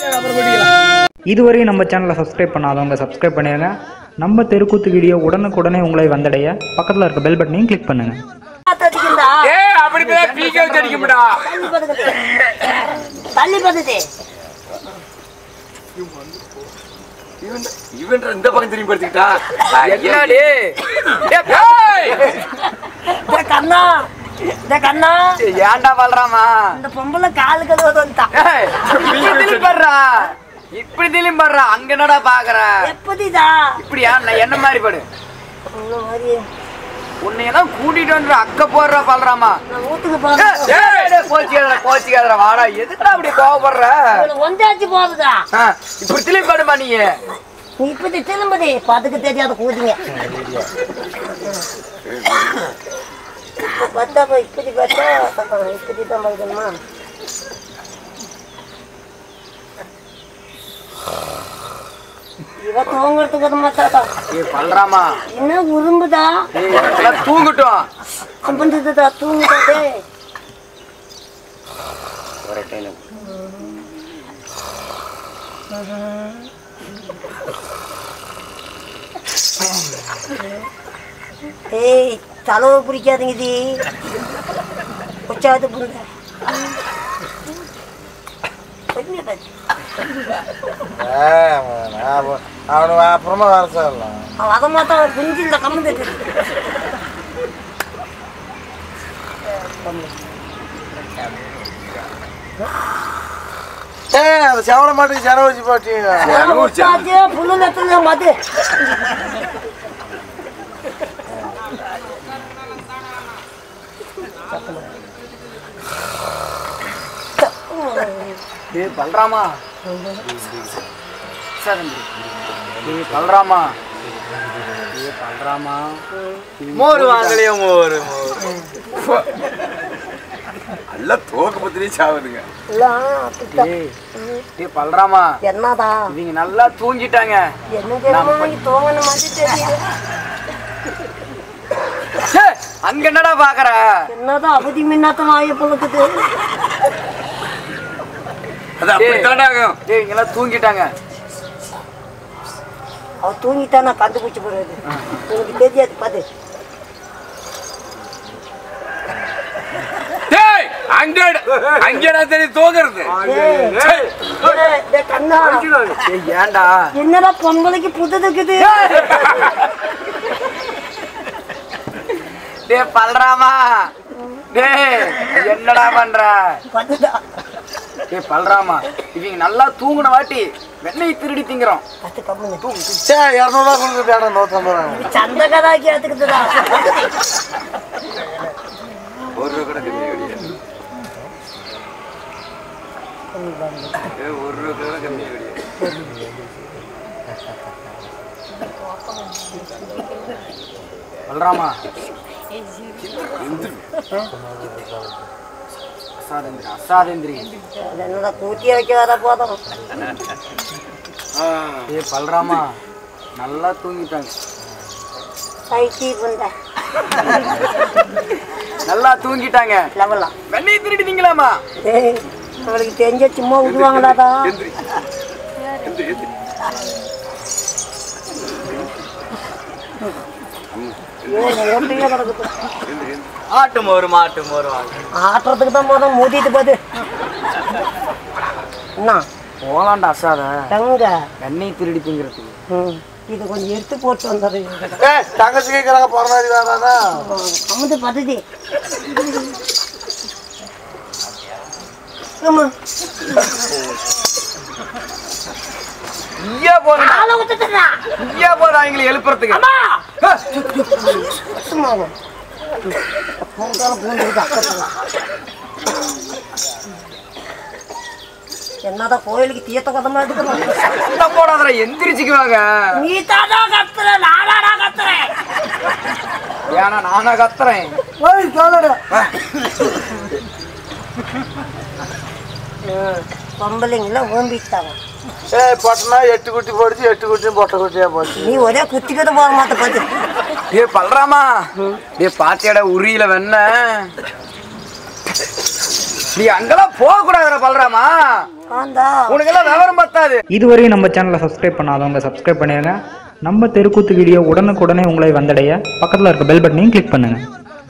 அப்புறம் கூட்டிக்கலாம் இதுவரையும் நம்ம சேனலை சப்ஸ்கிரைப் பண்ணாதவங்க சப்ஸ்கிரைப் பண்ணிடுங்க நம்ம தெருக்கூத்து வீடியோ உடனுக்குடனே உங்களை வந்தடைய பக்கத்தில் இருக்க பெல் பட்டனையும் கிளிக் பண்ணுங்கள் அடிக்கின்றா ஏ அப்படி போய் பீக்க வச்சு அடிக்கும்டா தள்ளி படுக்குது தள்ளி படுது இவன் இவன் இந்த பக்கம் திரும்பி படுத்துக்கிட்டா என்னடி ஏய்! இந்த கண்ணா இந்த கண்ணா ஏன்டா பல்றாமா இந்த பொம்பளை காலு கழுவது வந்துட்டான் ஏய், இப்படி திரும்பி படுறா இப்படி திரும்பி படுறா அங்க என்னடா பாக்குற எப்படிதா இப்படியா நான் என்ன மாதிரி படு உன்ன மாதிரி உன்னையெல்லாம் கூட்டிட்டு வந்து அக்க போடுற பல்றாமா நான் வீட்டுக்கு போறேன் கோச்சிக்காதரா கோச்சிக்காதரா வாடா எதுக்குடா அப்படி கோவப்படுற இவனுக்கு ஒன்றாச்சு போகுதா ஆ, இப்படி திரும்பி படுமா நீ நீ இப்படி திரும்பதி பதுக்கு தெரியாத கூதிங்க பார்த்தா போய் இப்படி பார்த்தா இப்படி தான் பார்க்கணுமா இவ தூங்குறதுக்கு ஒரு மாத்தாடா ஏ பல்றாமா என்ன உரும்புதா ஏய் எல்லாம் தூங்கட்டும் அப்படின்றதுதா தூங்குதே ஏய் தலைவை பிடிக்காதுங்க இது உச்சாவது புண்ட அவனு அப்புறமா வர சொல்லலாம் அதை மாத்தான் குஞ்சில் கம்மந்துட்டு ஏ அந்த செவன மாட்டுக்கு செலவு வச்சு போட்டீங்க உச்சாச்சு புல்லு நெத்துல மது ஏய் பல்றாமா சரந்தி ஏய் பல்றாமா ஏய் பல்றாமா மோர் வாங்கலையே மோர் நல்லா தோக்க பத்திரியே சாவுதுங்க எல்லாம் அப்படித்தான். ஏய் ஏய் பல்றாமா என்னதா இவங்க நல்லா தூங்கிட்டாங்க என்ன தெரியுமா தோங்கன மாதிரி தெரியுது ஏய், அங்க என்னடா பாக்குற என்னதான் அவதி மின்னாத்தம் ஆய பொழுக்குது அது அப்படித்தானே ஆகும் ஏய் இவங்க எல்லாம் தூங்கிட்டாங்க அவ தூங்கிட்டா நான் கண்டுபிடிச்சு போடுறது உனக்கு தெரியாது பாத்து டேய் அங்க அங்கடா தெரியும் தோங்குறது ஏய், ஏய், டேய் கண்ணா ஏய் ஏன்டா என்னடா பொம்பளைக்கு புதுதுக்குது டேய் பல்றாமா டேய் என்னடா பண்ற பத்துதா டேய் பல்றாமா இவங்க நல்லா தூங்குன வாட்டி வெண்ணெய் திருடி திங்கிறோம் பத்து கம்முன்னு சே இரநூறுவா கொடுத்துட்டாடா நூற்றம்பது ரூபா சந்த கதாக்கி எடுத்துக்கிட்டுதா ஒரு ரூபா கூட கம்மி கிடையாது ஏய், ஒரு ரூபா கூட கம்மி கிடையாது பல்றாமா அசாதேந்திரி அசாதேந்திரி அது என்னடா கூட்டிய வைக்க வர போதும் ஏய் பல்றாமா நல்லா தூங்கிட்டாங்க சைக்கி புண்ட நல்லா தூங்கிட்டாங்க லெவலாம் வெண்ணெய் திருடி திங்கலாமா ஏய் அவளுக்கு தெரிஞ்ச சும்மா விடுவாங்களாடா எந்திரி எந்திரி எந்திரி ஏய் எப்படியே கிடக்குது எந்திரி எந்திரி ஆட்டு மோரு மாட்டு மோரு ஆட்டுறதுக்கு தான் போதும் மூதிட்டு போகுது என்ன போலாண்டா அசாத எங்க வெண்ணெய் திருடி திங்கிறதுக்கு ம், இது கொஞ்சம் எடுத்து போட்டு வந்தது ஏ தங்கச்சி கேட்குறாங்க பிறந்தாடி வேணாண்ணா அமுது பதுதி ஆமா ஐயா போறா ஆளை விட்டுட்டுடா. ஐயா போறா எங்களை எழுப்புறதுக்கு அம்மா சும்மா இரு. பூந்தாலும் பூந்துக்கிட்டு அக்கத்துல. என்னதான் கோயிலுக்கு தீர்த்த கொதமா எடுக்கணும் சண்டை போடாதடா எந்திரிச்சுக்குவாங்க நீ தானா கத்துற நானாடா கத்துறேன் ஏன்னா நானா கத்துறேன் ஓய் சொல்லடா பொம்பளைங்கள ஓம்பிட்டாங்க ஏ பொட்டனா எட்டு குட்டி போடுச்சு எட்டு குட்டியும் பொட்டை குட்டியா போச்சு நீ ஒரே குத்திக்கிட்டு போக மாட்ட பாத்து ஏ பல்றாமா ஏ பாத்தியாடா உரியில வெண்ண நீ அங்கெல்லாம் போக கூடாதுடா பல்ராமா ஆந்தா உனக்கெல்லாம் விவரம் பத்தாது இதுவரையும் நம்ம சேனலை சப்ஸ்கிரைப் பண்ணாதவங்க சப்ஸ்கிரைப் பண்ணிடுங்க நம்ம தெருக்கூத்து வீடியோ உடனுக்குடனே உங்களை வந்தடைய பக்கத்தில் இருக்க பெல் பட்டனையும் கிளிக் பண்ணுங்கள்